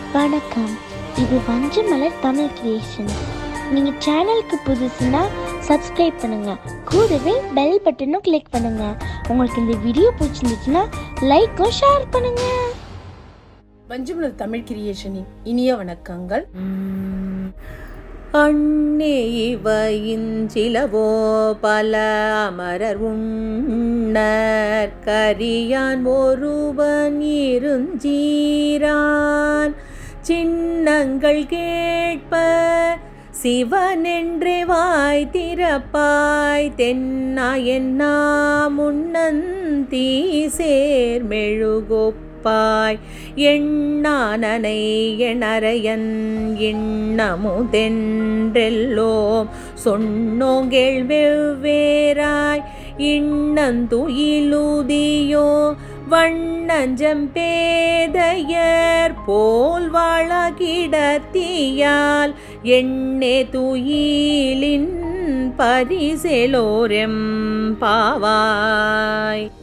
வணக்கம் இது வஞ்சமலர் தமிழ் கிரியேஷன் நீங்கள் சேனலுக்கு புதுசுன்னா சப்ஸ்கிரைப் பண்ணுங்க கூடவே பெல் பட்டனும் கிளிக் பண்ணுங்க உங்களுக்கு இந்த வீடியோ பிடிச்சிருந்துச்சுன்னா லைக்கும் ஷேர் பண்ணுங்க வஞ்சமலர் தமிழ் கிரியேஷனின் இனிய வணக்கங்கள் அண்ணே இவையின்சிலவோ பல அமரர் உண்ணர் கரியான் ஒருவன் இருஞ்சீரான் சின்னங்கள் கேட்ப சிவனென்றே வாய் திறப்பாய் தென்னா என்னா முன்னந்தீ சேர்மெழுகொப்பாய் எண்ணானனை எணரையன் எண்ணமுதென்றெல்லோம் சொன்னோங்கள் வெவ்வேறாய் இன்னந்துயிலுதியோ வண்ணஞ்சம் பேதையர் போல் வாழ கிடத்தியால் எண்ணே துயிலின் பரிசெலோரெம் பாவாய்